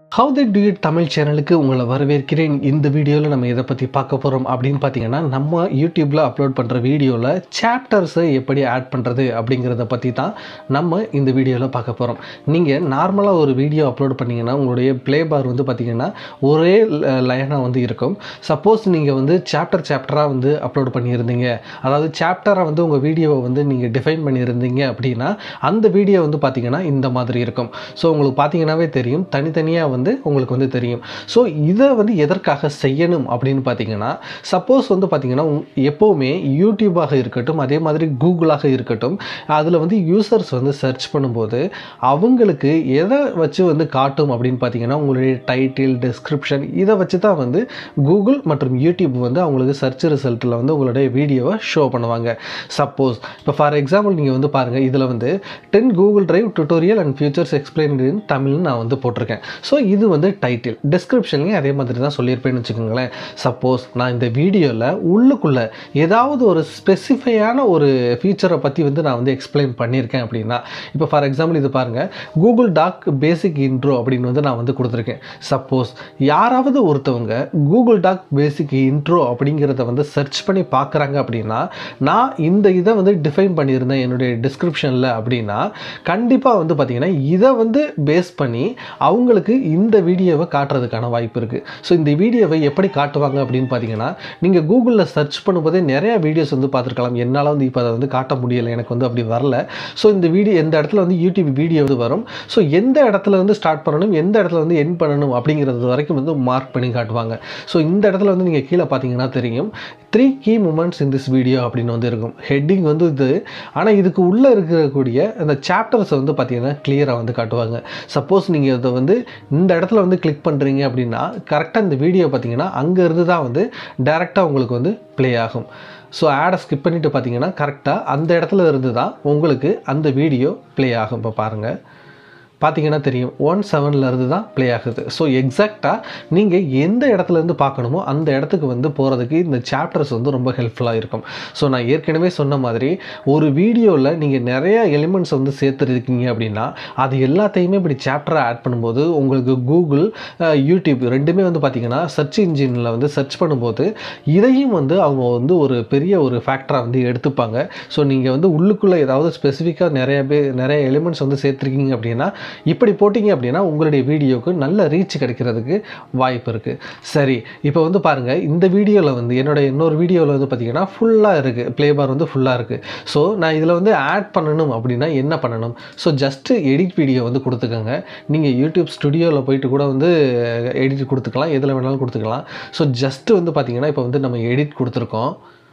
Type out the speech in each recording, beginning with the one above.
how to do it Tamil சேனலுக்கு உங்களை வரவேற்கிறேன் இந்த வீடியோவில் நம்ம எதை பற்றி பார்க்க போகிறோம் அப்படின்னு பார்த்தீங்கன்னா நம்ம யூடியூப்பில் அப்லோட் பண்ணுற வீடியோவில் சாப்டர்ஸை எப்படி ஆட் பண்ணுறது அப்படிங்கிறத பற்றி தான் நம்ம இந்த வீடியோவில் பார்க்க போகிறோம் நீங்கள் நார்மலாக ஒரு வீடியோ அப்லோட் பண்ணிங்கன்னா உங்களுடைய ப்ளே பார் வந்து பார்த்தீங்கன்னா ஒரே லைனாக வந்து இருக்கும் சப்போஸ் நீங்கள் வந்து சாப்டர் சாப்டராக வந்து அப்லோட் பண்ணியிருந்தீங்க அதாவது சாப்டராக வந்து உங்கள் வீடியோவை வந்து நீங்கள் டிஃபைன் பண்ணியிருந்தீங்க அப்படின்னா அந்த வீடியோ வந்து பார்த்தீங்கன்னா இந்த மாதிரி இருக்கும் ஸோ உங்களுக்கு பார்த்தீங்கன்னாவே தெரியும் தனித்தனியாக வந்து உங்களுக்கு வந்து தெரியும் ஸோ இதை வந்து எதற்காக செய்யணும் அப்படின்னு பார்த்தீங்கன்னா சப்போஸ் வந்து பார்த்தீங்கன்னா உங்- எப்போவுமே யூடியூபாக இருக்கட்டும் அதே மாதிரி கூகுளாக இருக்கட்டும் அதில் வந்து யூசர்ஸ் வந்து சர்ச் பண்ணும்போது அவங்களுக்கு எதை வச்சு வந்து காட்டும் அப்படின்னு பார்த்தீங்கன்னா உங்களுடைய டைட்டில் டிஸ்கிரிப்ஷன் இதை வச்சு தான் வந்து கூகுள் மற்றும் யூடியூப் வந்து அவங்களுக்கு சர்ச் ரிசல்ட்டில் வந்து உங்களுடைய வீடியோவை ஷோ பண்ணுவாங்க சப்போஸ் இப்போ ஃபார் எக்ஸாம்பிள் நீங்கள் வந்து பாருங்கள் இதில் வந்து ten Google drive tutorial and features explained in தமிழ்னு நான் வந்து போட்டிருக்கேன் ஸோ இது வந்து டைட்டில் டிஸ்கிரிப்ஷன்லையும் அதே மாதிரி தான் சொல்லியிருப்பேன்னு வச்சுக்கோங்களேன் சப்போஸ் நான் இந்த வீடியோவில் உள்ளுக்குள்ளே ஏதாவது ஒரு ஸ்பெசிஃபையான ஒரு ஃபீச்சரை பற்றி வந்து நான் வந்து எக்ஸ்பிளைன் பண்ணியிருக்கேன் அப்படின்னா இப்போ ஃபார் எக்ஸாம்பிள் இது பாருங்கள் கூகுள் டாக் பேசிக் இன்ட்ரோ அப்படின்னு வந்து நான் வந்து கொடுத்துருக்கேன் சப்போஸ் யாராவது ஒருத்தவங்க கூகுள் டாக் பேசிக் இன்ட்ரோ அப்படிங்கிறத வந்து சர்ச் பண்ணி பார்க்குறாங்க அப்படின்னா நான் இந்த இதை வந்து டிஃபைன் பண்ணியிருந்தேன் என்னுடைய டிஸ்கிரிப்ஷனில் அப்படின்னா கண்டிப்பாக வந்து பார்த்திங்கன்னா இதை வந்து பேஸ் பண்ணி அவங்களுக்கு இந்த வீடியோவை காட்டுறதுக்கான வாய்ப்பு இருக்குது ஸோ இந்த வீடியோவை எப்படி காட்டுவாங்க அப்படின்னு பார்த்தீங்கன்னா நீங்கள் கூகுளில் சர்ச் பண்ணும்போதே நிறைய வீடியோஸ் வந்து பார்த்துருக்கலாம் என்னால் வந்து இப்போ அதை வந்து காட்ட முடியலை எனக்கு வந்து அப்படி வரல ஸோ இந்த வீடியோ எந்த இடத்துல வந்து யூடியூப் வீடியோ வந்து வரும் ஸோ எந்த இடத்துல வந்து ஸ்டார்ட் பண்ணணும் எந்த இடத்துல வந்து என் பண்ணணும் அப்படிங்கிறது வரைக்கும் வந்து மார்க் பண்ணி காட்டுவாங்க ஸோ இந்த இடத்துல வந்து நீங்கள் கீழே பார்த்தீங்கன்னா தெரியும் three key moments in this video அப்படின்னு வந்து இருக்கும் ஹெட்டிங் வந்து இது ஆனால் இதுக்கு உள்ளே இருக்கக்கூடிய அந்த சாப்டர்ஸை வந்து பார்த்தீங்கன்னா கிளியராக வந்து காட்டுவாங்க சப்போஸ் நீங்கள் இதை வந்து இந்த இடத்துல வந்து கிளிக் பண்ணுறீங்க அப்படின்னா கரெக்டாக இந்த வீடியோ பார்த்தீங்கன்னா அங்கேருந்து தான் வந்து டேரெக்டாக உங்களுக்கு வந்து ப்ளே ஆகும் ஸோ ஆடை ஸ்கிப் பண்ணிவிட்டு பார்த்தீங்கன்னா கரெக்டாக அந்த இடத்துல இருந்து தான் உங்களுக்கு அந்த வீடியோ ப்ளே ஆகும் இப்போ பாருங்கள் பார்த்தீங்கன்னா தெரியும் ஒன் இருந்து தான் ப்ளே ஆகுது ஸோ எக்ஸாக்டாக நீங்கள் எந்த இடத்துலேருந்து பார்க்கணுமோ அந்த இடத்துக்கு வந்து போகிறதுக்கு இந்த சாப்டர்ஸ் வந்து ரொம்ப ஹெல்ப்ஃபுல்லாக இருக்கும் ஸோ நான் ஏற்கனவே சொன்ன மாதிரி ஒரு வீடியோவில் நீங்கள் நிறைய எலிமெண்ட்ஸ் வந்து சேர்த்துருக்கீங்க அப்படின்னா அது எல்லாத்தையுமே இப்படி சாப்டராக ஆட் பண்ணும்போது உங்களுக்கு கூகுள் அஹ், யூடியூப் ரெண்டுமே வந்து பார்த்தீங்கன்னா சர்ச் இன்ஜினில் வந்து சர்ச் பண்ணும்போது இதையும் வந்து அவங்க வந்து ஒரு பெரிய ஒரு ஃபேக்டராக வந்து எடுத்துப்பாங்க ஸோ நீங்கள் வந்து உள்ளுக்குள்ளே ஏதாவது ஸ்பெசிஃபிக்காக நிறைய பேர் நிறைய எலிமெண்ட்ஸ் வந்து சேர்த்துருக்கீங்க அப்படின்னா இப்படி போட்டிங்க அப்படின்னா உங்களுடைய வீடியோவுக்கு நல்ல ரீச் கிடைக்கிறதுக்கு வாய்ப்பு இருக்குது சரி இப்போ வந்து பாருங்கள் இந்த வீடியோவில் வந்து என்னோட இன்னொரு வீடியோவில் வந்து பார்த்தீங்கன்னா ஃபுல்லாக இருக்குது ப்ளே பார் வந்து ஃபுல்லாக இருக்குது ஸோ நான் இதில் வந்து ஆட் பண்ணணும் அப்படின்னா என்ன பண்ணணும் ஸோ ஜஸ்ட்டு எடிட் வீடியோ வந்து கொடுத்துக்கோங்க நீங்கள் யூடியூப் ஸ்டுடியோவில் போயிட்டு கூட வந்து எடிட் கொடுத்துக்கலாம் எதில் வேணாலும் கொடுத்துக்கலாம் ஸோ ஜஸ்ட்டு வந்து பார்த்தீங்கன்னா இப்போ வந்து நம்ம எடிட் கொடுத்துருக்கோம்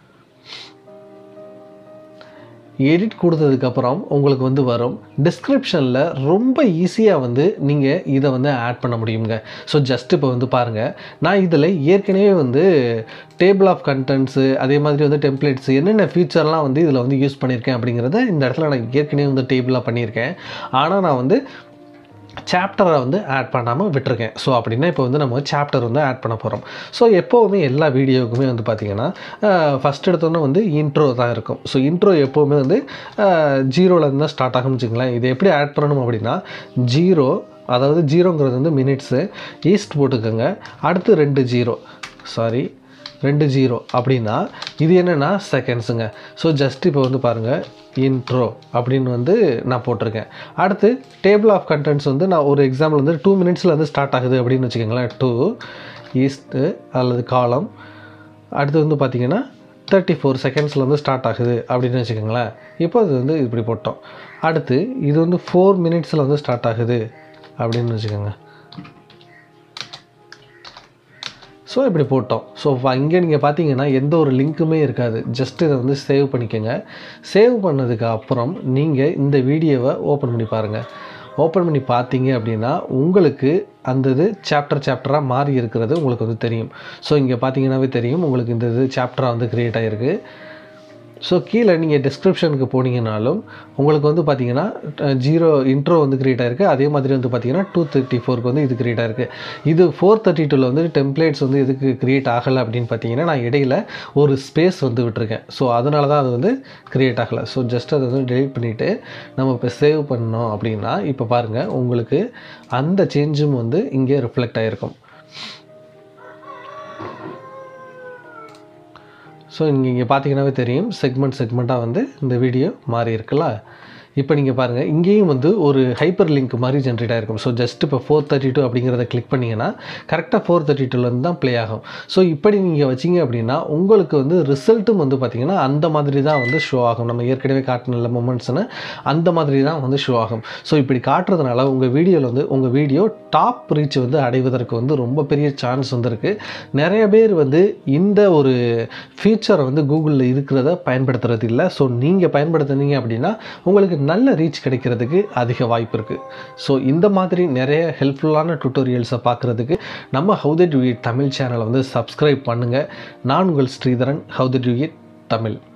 எடிட் கொடுத்ததுக்கப்புறம் உங்களுக்கு வந்து வரும் டிஸ்கிரிப்ஷனில் ரொம்ப ஈஸியாக வந்து நீங்கள் இதை வந்து ஆட் பண்ண முடியுங்க ஸோ ஜஸ்ட் இப்போ வந்து பாருங்கள் நான் இதில் ஏற்கனவே வந்து டேபிள் ஆஃப் கண்டென்ட்ஸு அதே மாதிரி வந்து டெம்ப்ளேட்ஸ் என்னென்ன ஃபீச்சர்லாம் வந்து இதில் வந்து யூஸ் பண்ணியிருக்கேன் அப்படிங்கிறத இந்த இடத்துல நான் ஏற்கனவே வந்து டேபிளாக பண்ணியிருக்கேன் ஆனால் நான் வந்து சாப்டரை வந்து ஆட் பண்ணாமல் விட்டுருக்கேன் ஸோ அப்படின்னா இப்போ வந்து நம்ம சாப்டர் வந்து ஆட் பண்ண போகிறோம் ஸோ எப்போவுமே எல்லா வீடியோவுக்குமே வந்து பார்த்திங்கன்னா ஃபஸ்ட் எடுத்தோன்னே வந்து இன்ட்ரோ தான் இருக்கும் ஸோ இன்ட்ரோ எப்போவுமே வந்து ஜீரோலேருந்து தான் ஸ்டார்ட் ஆகும்னு வச்சுங்களேன் இதை எப்படி ஆட் பண்ணணும் அப்படின்னா ஜீரோ அதாவது ஜீரோங்கிறது வந்து மினிட்ஸு ஈஸ்ட் போட்டுக்கோங்க அடுத்து ரெண்டு ஜீரோ சாரி ரெண்டு ஜீரோ அப்படின்னா இது என்னென்னா செகண்ட்ஸுங்க ஸோ ஜஸ்ட் இப்போ வந்து பாருங்கள் இன்ட்ரோ அப்படின்னு வந்து நான் போட்டிருக்கேன் அடுத்து டேபிள் ஆஃப் கண்டென்ட்ஸ் வந்து நான் ஒரு எக்ஸாம்பிள் வந்து டூ மினிட்ஸில் வந்து ஸ்டார்ட் ஆகுது அப்படின்னு வச்சுக்கோங்களேன் டூ ஈஸ்ட்டு அல்லது காலம் அடுத்து வந்து பார்த்தீங்கன்னா தேர்ட்டி ஃபோர் செகண்ட்ஸில் வந்து ஸ்டார்ட் ஆகுது அப்படின்னு வச்சுக்கோங்களேன் இப்போ அது வந்து இப்படி போட்டோம் அடுத்து இது வந்து ஃபோர் மினிட்ஸில் வந்து ஸ்டார்ட் ஆகுது அப்படின்னு வச்சுக்கோங்க ஸோ இப்படி போட்டோம் ஸோ இங்கே நீங்கள் பார்த்தீங்கன்னா எந்த ஒரு லிங்க்குமே இருக்காது ஜஸ்ட் இதை வந்து சேவ் பண்ணிக்கோங்க சேவ் பண்ணதுக்கு அப்புறம் நீங்கள் இந்த வீடியோவை ஓப்பன் பண்ணி பாருங்கள் ஓப்பன் பண்ணி பார்த்தீங்க அப்படின்னா உங்களுக்கு அந்த இது சாப்டர் சாப்டராக மாறி இருக்கிறது உங்களுக்கு வந்து தெரியும் ஸோ இங்கே பார்த்தீங்கன்னாவே தெரியும் உங்களுக்கு இந்த இது சாப்டராக வந்து க்ரியேட் ஆகிருக்கு ஸோ கீழே நீங்கள் டிஸ்கிரிப்ஷனுக்கு போனீங்கனாலும் உங்களுக்கு வந்து பார்த்தீங்கன்னா ஜீரோ இன்ட்ரோ வந்து கிரியேட் ஆயிருக்கு அதே மாதிரி வந்து பார்த்தீங்கன்னா டூ தேர்ட்டி ஃபோருக்கு வந்து இது கிரியேட் ஆயிருக்கு இது ஃபோர் தேர்ட்டி டூவில் வந்து டெம்ப்ளேட்ஸ் வந்து எதுக்கு கிரியேட் ஆகலை அப்படின்னு பார்த்தீங்கன்னா நான் இடையில ஒரு ஸ்பேஸ் வந்து விட்டுருக்கேன் ஸோ அதனால தான் அது வந்து கிரியேட் ஆகலை ஸோ ஜஸ்ட் அதை வந்து டெலிட் பண்ணிவிட்டு நம்ம இப்போ சேவ் பண்ணோம் அப்படின்னா இப்போ பாருங்கள் உங்களுக்கு அந்த சேஞ்சும் வந்து இங்கே ரிஃப்ளெக்ட் ஆகிருக்கும் ஸோ இங்கே இங்கே பார்த்தீங்கன்னாவே தெரியும் செக்மெண்ட் செக்மெண்ட்டாக வந்து இந்த வீடியோ மாறி இருக்குல்ல இப்போ நீங்கள் பாருங்கள் இங்கேயும் வந்து ஒரு ஹைப்பர் லிங்க் மாதிரி ஜென்ரேட் ஆகிருக்கும் ஸோ ஜஸ்ட் இப்போ ஃபோர் தேர்ட்டி டூ அப்படிங்கிறத கிளிக் பண்ணிங்கன்னா கரெக்டாக ஃபோர் தேர்ட்டி டூலேருந்து தான் ப்ளே ஆகும் ஸோ இப்படி நீங்கள் வச்சிங்க அப்படின்னா உங்களுக்கு வந்து ரிசல்ட்டும் வந்து பார்த்திங்கன்னா அந்த மாதிரி தான் வந்து ஷோ ஆகும் நம்ம ஏற்கனவே காட்டின மூமெண்ட்ஸ்னு அந்த மாதிரி தான் வந்து ஷோ ஆகும் ஸோ இப்படி காட்டுறதுனால உங்கள் வீடியோவில் வந்து உங்கள் வீடியோ டாப் ரீச் வந்து அடைவதற்கு வந்து ரொம்ப பெரிய சான்ஸ் வந்துருக்கு நிறைய பேர் வந்து இந்த ஒரு ஃபீச்சரை வந்து கூகுளில் இருக்கிறத பயன்படுத்துறது இல்லை ஸோ நீங்கள் பயன்படுத்துனீங்க அப்படின்னா உங்களுக்கு நல்ல ரீச் கிடைக்கிறதுக்கு அதிக வாய்ப்பு இருக்குது ஸோ இந்த மாதிரி நிறைய ஹெல்ப்ஃபுல்லான டுட்டோரியல்ஸை பார்க்குறதுக்கு நம்ம ஹவு தட் யூ தமிழ் சேனலை வந்து சப்ஸ்கிரைப் பண்ணுங்கள் நான் உங்கள் Sridharan how that you Tamil